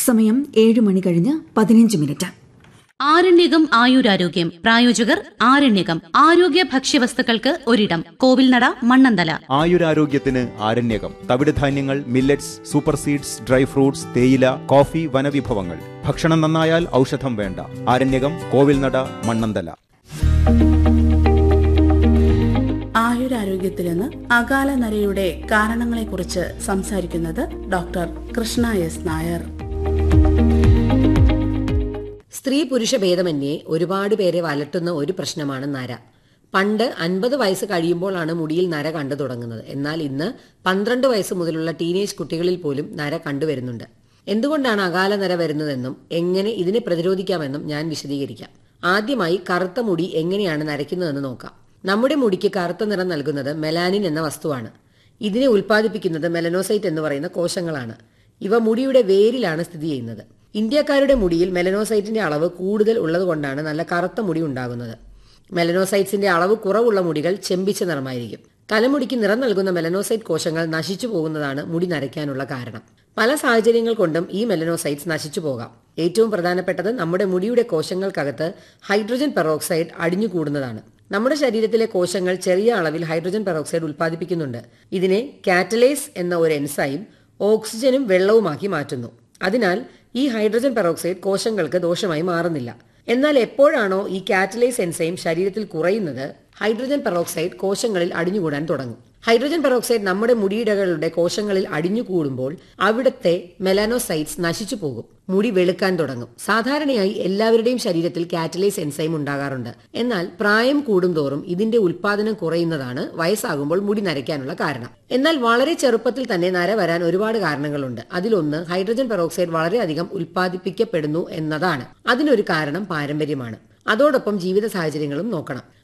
സമയം ഏഴ് മണി കഴിഞ്ഞ് പതിനഞ്ച് മിനിറ്റ് ആരണ്യകം ആയുരാരോഗ്യം പ്രായോജകർ ആരണ്യകം ആരോഗ്യ ഭക്ഷ്യവസ്തുക്കൾക്ക് ഒരിടം കോവിൽനട മണ്ണന്തല ആയുരാരോഗ്യത്തിന് ആരണ്യകം തവിടുധാന്യങ്ങൾ millets super seeds dry fruits തേയില കോഫി വനവിഭവങ്ങൾ ഭക്ഷണം നന്നായാൽ ഔഷധം വേണ്ട ആരണ്യകം കോവിൽനട മണ്ണന്തല ആയുരാരോഗ്യത്തിൽ നിന്ന് അകാല നരയുടെ കാരണങ്ങളെക്കുറിച്ച് സംസാരിക്കുന്നത് ഡോക്ടർ കൃഷ്ണ എസ് നായർ സ്ത്രീ പുരുഷ ഭേദമന്യേ ഒരുപാട് പേരെ വലട്ടുന്ന ഒരു പ്രശ്നമാണ് നര പണ്ട് അൻപത് വയസ്സ് കഴിയുമ്പോഴാണ് മുടിയിൽ നര കണ്ടു തുടങ്ങുന്നത് എന്നാൽ ഇന്ന് പന്ത്രണ്ട് വയസ്സ് മുതലുള്ള ടീനേജ് കുട്ടികളിൽ പോലും നര കണ്ടുവരുന്നുണ്ട് എന്തുകൊണ്ടാണ് അകാല നര വരുന്നതെന്നും എങ്ങനെ ഇതിനെ പ്രതിരോധിക്കാമെന്നും ഞാൻ വിശദീകരിക്കാം ആദ്യമായി കറുത്ത മുടി എങ്ങനെയാണ് നരയ്ക്കുന്നതെന്ന് നോക്കാം നമ്മുടെ മുടിക്ക് കറുത്ത നിറം നൽകുന്നത് മെലാനിൻ എന്ന വസ്തുവാണ് ഇതിനെ ഉൽപ്പാദിപ്പിക്കുന്നത് മെലനോസൈറ്റ് എന്ന് പറയുന്ന കോശങ്ങളാണ് ഇവ മുടിയുടെ വേരിലാണ് സ്ഥിതി ചെയ്യുന്നത് ഇന്ത്യക്കാരുടെ മുടിയിൽ മെലനോസൈറ്റിന്റെ അളവ് കൂടുതൽ ഉള്ളതുകൊണ്ടാണ് നല്ല കറുത്ത മുടി ഉണ്ടാകുന്നത് മെലനോസൈറ്റ്സിന്റെ അളവ് കുറവുള്ള മുടികൾ ചെമ്പിച്ച നിറമായിരിക്കും തലമുടിക്ക് നിറം നൽകുന്ന മെലനോസൈറ്റ് കോശങ്ങൾ നശിച്ചു പോകുന്നതാണ് മുടി നരയ്ക്കാനുള്ള കാരണം പല സാഹചര്യങ്ങൾ കൊണ്ടും ഈ മെലനോസൈറ്റ്സ് നശിച്ചു പോകാം ഏറ്റവും പ്രധാനപ്പെട്ടത് നമ്മുടെ മുടിയുടെ കോശങ്ങൾക്കകത്ത് ഹൈഡ്രജൻ പെറോക്സൈഡ് അടിഞ്ഞുകൂടുന്നതാണ് നമ്മുടെ ശരീരത്തിലെ കോശങ്ങൾ ചെറിയ അളവിൽ ഹൈഡ്രജൻ പെറോക്സൈഡ് ഉൽപ്പാദിപ്പിക്കുന്നുണ്ട് ഇതിനെ കാറ്റലേസ് എന്ന ഒരു എൻസൈം ഓക്സിജനും വെള്ളവുമാക്കി മാറ്റുന്നു അതിനാൽ ഈ ഹൈഡ്രജൻ പെറോക്സൈഡ് കോശങ്ങൾക്ക് ദോഷമായി മാറുന്നില്ല എന്നാൽ എപ്പോഴാണോ ഈ കാറ്റലൈസ് എൻസൈം ശരീരത്തിൽ കുറയുന്നത് ഹൈഡ്രജൻ പെറോക്സൈഡ് കോശങ്ങളിൽ അടിഞ്ഞുകൂടാൻ തുടങ്ങും ഹൈഡ്രജൻ പെറോക്സൈഡ് നമ്മുടെ മുടിയിടകളുടെ കോശങ്ങളിൽ അടിഞ്ഞുകൂടുമ്പോൾ അവിടുത്തെ മെലാനോസൈറ്റ്സ് നശിച്ചു പോകും മുടി വെളുക്കാൻ തുടങ്ങും സാധാരണയായി എല്ലാവരുടെയും ശരീരത്തിൽ കാറ്റലൈസ് എൻസൈം ഉണ്ടാകാറുണ്ട് എന്നാൽ പ്രായം കൂടുന്തോറും ഇതിന്റെ ഉൽപാദനം കുറയുന്നതാണ് വയസ്സാകുമ്പോൾ മുടി നരയ്ക്കാനുള്ള കാരണം എന്നാൽ വളരെ ചെറുപ്പത്തിൽ തന്നെ നര വരാൻ ഒരുപാട് കാരണങ്ങളുണ്ട് അതിലൊന്ന് ഹൈഡ്രജൻ പെറോക്സൈഡ് വളരെയധികം ഉൽപ്പാദിപ്പിക്കപ്പെടുന്നു എന്നതാണ് അതിനൊരു കാരണം പാരമ്പര്യമാണ് അതോടൊപ്പം ജീവിത സാഹചര്യങ്ങളും നോക്കണം